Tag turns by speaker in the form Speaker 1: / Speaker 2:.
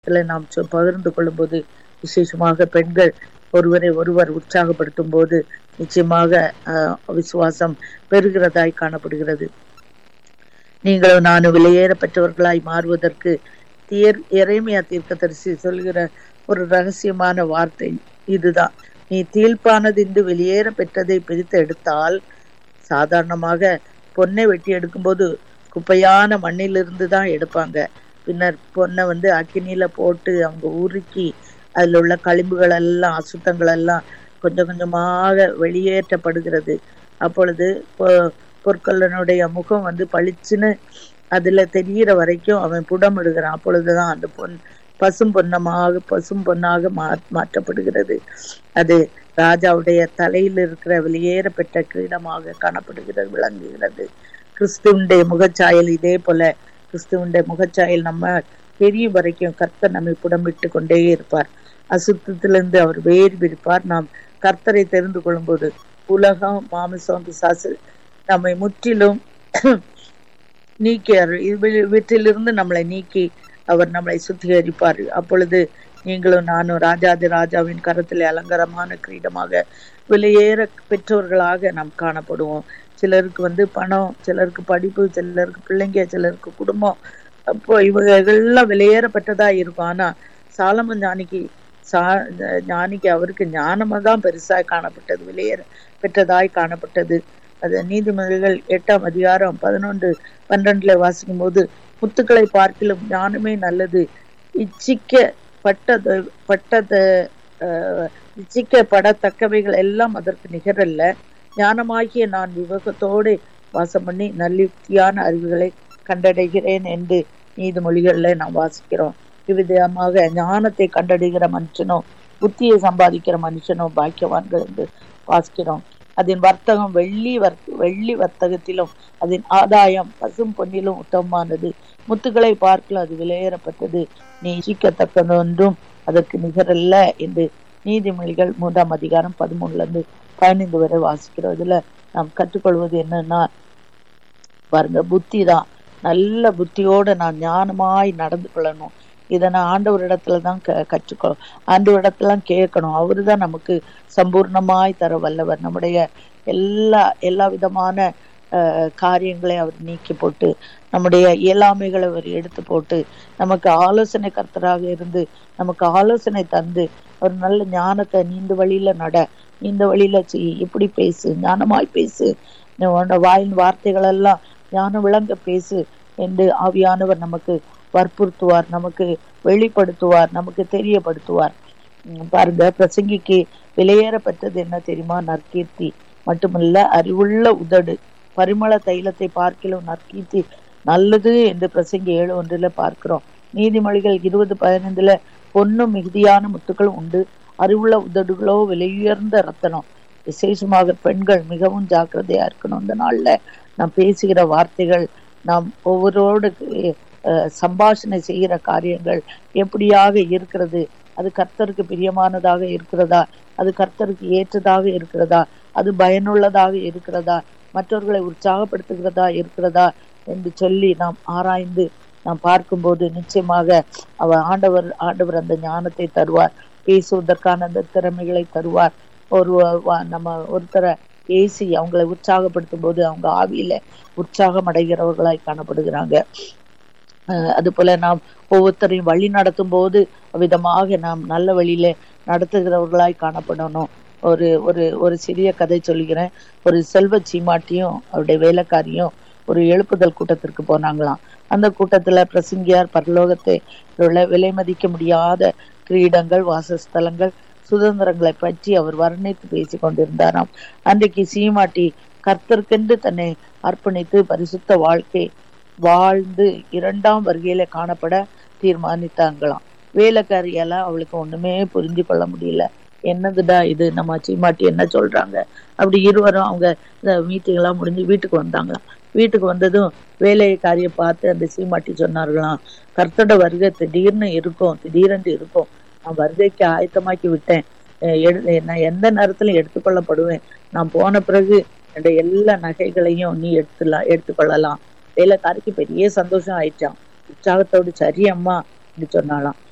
Speaker 1: இடத்துல நாம் சொ- பகிர்ந்து கொள்ளும்போது விசேஷமாக பெண்கள் ஒருவரை ஒருவர் உற்சாகப்படுத்தும் போது நிச்சயமாக ஆஹ், விசுவாசம் பெறுகிறதாய் காணப்படுகிறது நீங்களும் நானும் வெளியேற பெற்றவர்களாய் மாறுவதற்கு தேர் எரேமியா தீர்க்கதரிசி சொல்கிற ஒரு ரகசியமான வார்த்தை இதுதான் நீ தீழ்ப்பானதின்று வெளியேற பெற்றதை பிரித்து எடுத்தால் சாதாரணமாக பொன்னை வெட்டி எடுக்கும்போது குப்பையான மண்ணிலிருந்து தான் எடுப்பாங்க பின்னர் பொன்னை வந்து அக்கினியில போட்டு அவங்க உருக்கி அதில் உள்ள களிம்புகள் எல்லாம் அசுத்தங்கள் எல்லாம் கொஞ்சம் கொஞ்சமாக வெளியேற்றப்படுகிறது அப்பொழுது பொ- பொற்கொல்லனுடைய முகம் வந்து பளிச்சுன்னு அதுல தெரிகிற வரைக்கும் அவன் புடமிடுகிறான் அப்பொழுதுதான் அந்த பொன் பசும் பொன்னமாக பசும் பொன்னாக மா மாற்றப்படுகிறது அது ராஜாவுடைய தலையில் இருக்கிற வெளியேற பெற்ற கிரீடமாக காணப்படுகிறது விளங்குகிறது கிறிஸ்துவனுடைய முகச்சாயல் இதே போல கிறிஸ்துவனுடைய முகச்சாயல் நம்ம தெரியும் வரைக்கும் கர்த்தர் நம்மை புடமிட்டு கொண்டே இருப்பார் அசுத்தத்திலிருந்து அவர் வேறு பிரிப்பார் நாம் கர்த்தரை தெரிந்து கொள்ளும்போது உலகம் மாமிசம் பிசாசு நம்மை முற்றிலும் நீக்கி அருள் இவ- இவற்றிலிருந்து நம்மளை நீக்கி அவர் நம்மளை சுத்திகரிப்பார் அப்பொழுது நீங்களும் நானும் ராஜாதி ராஜாவின் கரத்திலே அலங்காரமான கிரீடமாக வெளியேற பெற்றோர்களாக நாம் காணப்படுவோம் சிலருக்கு வந்து பணம் சிலருக்கு படிப்பு சிலருக்கு பிள்ளைங்க சிலருக்கு குடும்பம் அப்போ இவங்க எல்லாம் வெளியேற பெற்றதா இருக்கும் ஆனா சாலமன் ஞானிக்கு சா ஞானிக்கு அவருக்கு ஞானமா தான் பெருசாய் காணப்பட்டது வெளியேற பெற்றதாய் காணப்பட்டது அது நீதிமொழிகள் எட்டாம் அதிகாரம் பதினொன்று பன்னிரெண்டுல வாசிக்கும் போது முத்துக்களை பார்க்கிலும் ஞானமே நல்லது இச்சிக்க பட்டது பட்டது அஹ், இச்சிக்கப்படத்தக்கவைகள் எல்லாம் அதற்கு நிகரல்ல ஞானமாகிய நான் விவேகத்தோடு வாசம் பண்ணி நல்லுக்தியான அறிவுகளை கண்டடைகிறேன் என்று நீதிமொழிகள்ல நாம் வாசிக்கிறோம் இவ்விதமாக ஞானத்தை கண்டடைகிற மனுஷனோ புத்தியை சம்பாதிக்கிற மனுஷனோ பாக்கியவான்கள் என்று வாசிக்கிறோம் அதன் வர்த்தகம் வெள்ளி வர்த்த வெள்ளி வர்த்தகத்திலும் அதன் ஆதாயம் பசும் பொன்னிலும் உத்தமமானது முத்துக்களை பார்க்கல அது விலையேறப்பட்டது நீ இச்சிக்கத்தக்கதொன்றும் அதற்கு நிகரல்ல என்று நீதிமொழிகள் மூன்றாம் அதிகாரம் பதிமூணுல இருந்து பதினைந்து வரை வாசிக்கிறோம் இதுல நாம் கற்றுக்கொள்வது என்னன்னா பாருங்க புத்தி தான் நல்ல புத்தியோட நான் ஞானமாய் நடந்து கொள்ளணும் இதை நான் ஆண்டவரிடத்துல தான் க கற்றுக்கொ ஆண்டவரிடத்துலாம் கேட்கணும் அவரு தான் நமக்கு சம்பூர்ணமாய் தர வல்லவர் நம்முடைய எல்லா எல்லா விதமான அஹ், காரியங்களை அவர் நீக்கி போட்டு நம்முடைய இயலாமைகளை அவர் எடுத்து போட்டு நமக்கு ஆலோசனை கர்த்தராக இருந்து நமக்கு ஆலோசனை தந்து ஒரு நல்ல ஞானத்தை நீந்த வழியில நட இந்த வழியில செய் இப்படி பேசு ஞானமாய் பேசு நீ உன்னோட வாயின் வார்த்தைகள் எல்லாம் ஞானம் விளங்க பேசு என்று ஆவியானவர் நமக்கு வற்புறுத்துவார் நமக்கு வெளிப்படுத்துவார் நமக்கு தெரியப்படுத்துவார் உம் பாருங்க பிரசங்கிக்கு விலையேறப்பட்டது என்ன தெரியுமா நற்கீர்த்தி மட்டுமல்ல அறிவுள்ள உதடு பரிமள தைலத்தை பார்க்கிலும் நற்கீர்த்தி நல்லது என்று பிரசங்கி ஏழு ஒன்றுல பார்க்கிறோம் நீதிமொழிகள் இருபது பதினைந்துல பொன்னும் மிகுதியான முத்துக்கள் உண்டு அறிவுள்ள உதடுகளோ விலையுயர்ந்த ரத்தனம் விசேஷமாக பெண்கள் மிகவும் ஜாக்கிரதையா இருக்கணும் இந்த நாள்ல நாம் பேசுகிற வார்த்தைகள் நாம் ஒவ்வொருவரோடு அஹ், சம்பாஷணை செய்கிற காரியங்கள் எப்படியாக இருக்கிறது அது கர்த்தருக்கு பிரியமானதாக இருக்கிறதா அது கர்த்தருக்கு ஏற்றதாக இருக்கிறதா அது பயனுள்ளதாக இருக்கிறதா மற்றவர்களை உற்சாகப்படுத்துகிறதா இருக்கிறதா என்று சொல்லி நாம் ஆராய்ந்து நாம் பார்க்கும்போது நிச்சயமாக அவர் ஆண்டவர் ஆண்டவர் அந்த ஞானத்தை தருவார் பேசுவதற்கான அந்த திறமைகளை தருவார் ஒரு வ- நம்ம ஒருத்தரை பேசி அவங்களை உற்சாகப்படுத்தும் போது அவங்க ஆவியில உற்சாகம் அடைகிறவர்களாய் காணப்படுகிறாங்க அஹ் அது போல நாம் ஒவ்வொருத்தரையும் வழி நடத்தும் போது விதமாக நாம் நல்ல வழியில நடத்துகிறவர்களாய் காணப்படணும் ஒரு ஒரு ஒரு சிறிய கதை சொல்கிறேன் ஒரு செல்வ சீமாட்டியும் அவருடைய வேலைக்காரியும் ஒரு எழுப்புதல் கூட்டத்திற்கு போனாங்களாம் அந்த கூட்டத்துல பிரசங்கியார் பரலோகத்தை உள்ள விலை மதிக்க முடியாத கிரீடங்கள் வாசஸ்தலங்கள் சுதந்திரங்களை பற்றி அவர் வர்ணித்து பேசிக் கொண்டிருந்தாராம் அன்றைக்கு சீமாட்டி கர்த்தருக்கென்று தன்னை அர்ப்பணித்து பரிசுத்த வாழ்க்கை வாழ்ந்து இரண்டாம் வருகையில காணப்பட தீர்மானித்தாங்களாம் வேலைக்காரியெல்லாம் அவளுக்கு ஒண்ணுமே புரிஞ்சு கொள்ள முடியல என்னதுடா இது நம்ம சீமாட்டி என்ன சொல்றாங்க அப்படி இருவரும் அவங்க இந்த மீட்டிங் எல்லாம் முடிஞ்சு வீட்டுக்கு வந்தாங்களாம் வீட்டுக்கு வந்ததும் வேலைக்காரிய பார்த்து அந்த சீமாட்டி சொன்னார்களாம் கர்த்தரோட வருகை திடீர்னு இருக்கும் திடீரென்று இருக்கும் நான் வருகைக்கு ஆயத்தமாக்கி விட்டேன் அஹ் எடு- நான் எந்த நேரத்திலும் எடுத்துக்கொள்ளப்படுவேன் நான் போன பிறகு என்னுடைய எல்லா நகைகளையும் நீ எடுத்துலாம் எடுத்துக்கொள்ளலாம் வேலைக்காரிக்கு பெரிய சந்தோஷம் ஆயிடுச்சாம் உற்சாகத்தோடு சரி அம்மா என்று சொன்னாலாம்